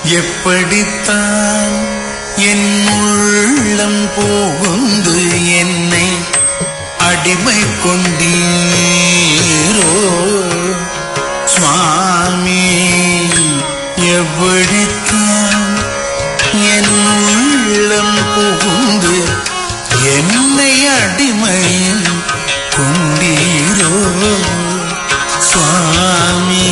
எப்படித்தான் என் உள்ளம் புகுந்து என்னை அடிமை கொண்டீரோ சுவாமி எப்படித்தான் என் உள்ளம் புகுந்து என்னை அடிமை கொண்டீரோ சுவாமி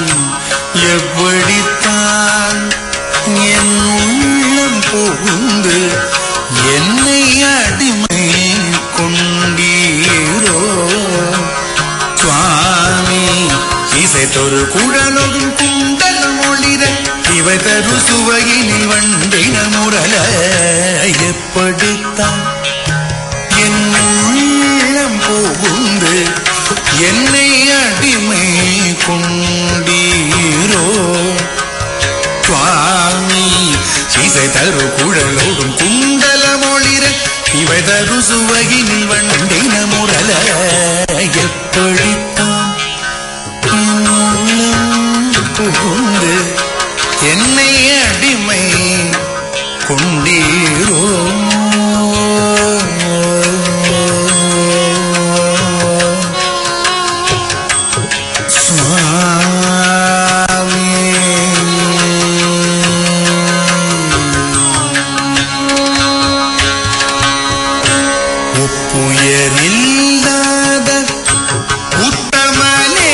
எப்படித்தான் என் உள்ளம் புகுந்து என்னை அடிமை கொண்டீரோ சுவாமி இசைத்தொரு குழலொடும் குண்டல மொழிர இவை தரு சுவையினில் வண்டின முரல எப்படித்தான் என் உள்ளம் புகுந்து என்னை அடிமை கொண்டீரோ சுவாமி இசை தரு குழலோடும் குண்டல மொழிர இவை தரு சுவகினில் வண்டின முரல எப்படித்தான் என் உள்ளம் புகுந்து என்னை அடிமை கொண்டீரோ ஒப்புயரில்லாத உத்தமனே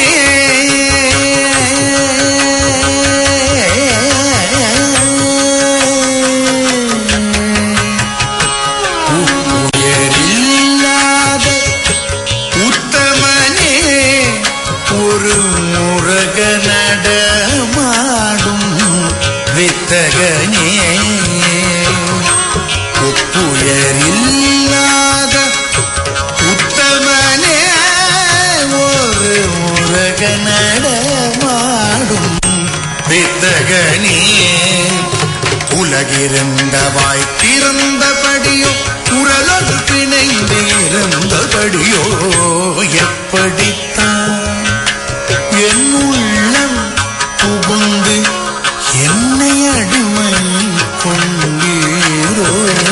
உப்புயரில்லாத உத்தமனே ஒரு முருக நடமாடும் வித்தகனே ஒப்புயரில்லாத உத்தமனே ஒரு முருக நடமாடும் வித்தகனே உலகிருந்தவாய் திறந்தபடியோ குரலோடு பிணைந்து இருந்தபடியோ எப்படித்தான் என் உள்ளம் புகுந்து என்னை அடிமை கொண்டீரோ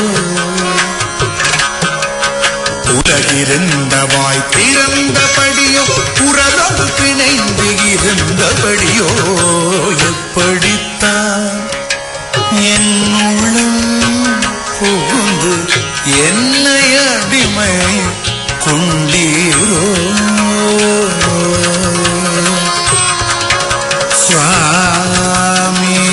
உலகிருந்தவாய் திறந்தபடியோ குரலோடு பிணைந்து இருந்தபடியோ எப்படித்தான் என் உள்ளம் புகுந்து என்னை அடிமை கொண்டீரோ சுவாமி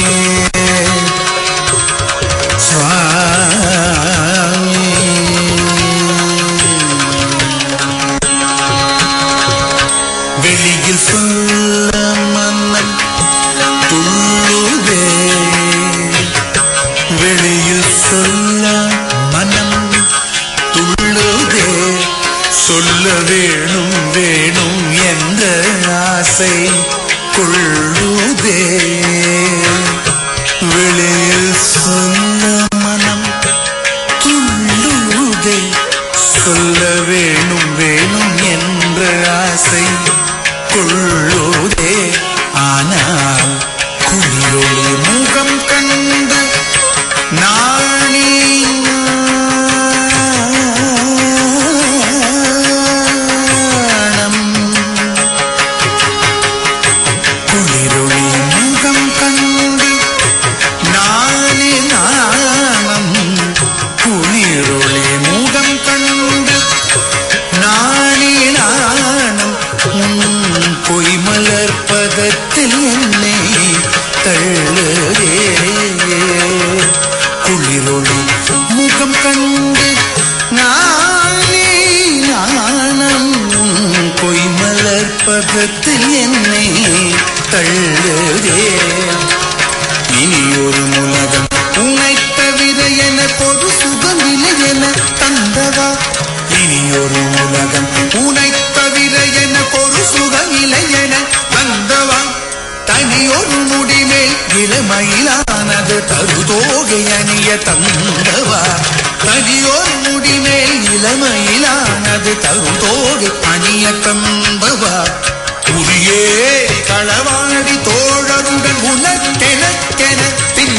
சுவாமி வெளியில் சொல்ல மன்னன் துள்ளுதே வெளியில் சொல்ல மனம் துள்ளுதே சொல்ல வேணும் வேணும் என்ற ஆசை கொள்ளுதே வெளியில் சொல்ல மனம் துள்ளுதே சொல்ல வேணும் வேணும் என்ற ஆசை கொள்ளுதே ஆனால் குளிரொளி முகம் கண்டு நாணி நாணம். குளிரொளி முகம் கண்டு நாணி நாணம் குளிரொளி முகம் கண்டு நாணி நாணம் உன் பொய் மலர்ப்பதத்தில் என்னை தள்ளுதே குளிரொளி முகம் கண்டு நாணி நாணம் உன் பொய் மலர்ப்பதத்தில் என்னை தள்ளுதே இனி ஒரு உலகம் உன்னை தவிர என பொது சுகமில்லை என தந்தவா இனி ஒரு உலகம் உன்னை தவிர என பொரு சுகமில்லை என தந்தவா தனியொரு முடிமேல் இளமயிலானது தருதோகை அணிய தந்தவா தனியோர் முடிமேல் இளமயிலானது தருதோகை அணிய தந்தவா உரியே களவாடி தோழருடன் உனக்கெனக்கென பின்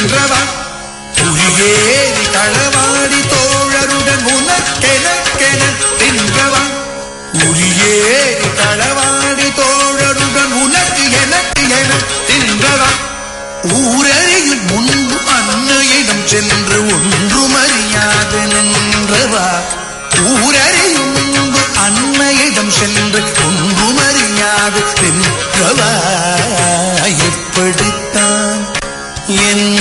முன்பு அன்னையிடம் சென்று ஒன்றும் அறியாது நின்றவா ஊரறியும் முன்பு அன்னையிடம் சென்று ஒன்றும் அறியாது நின்றவா எப்படித்தான் என்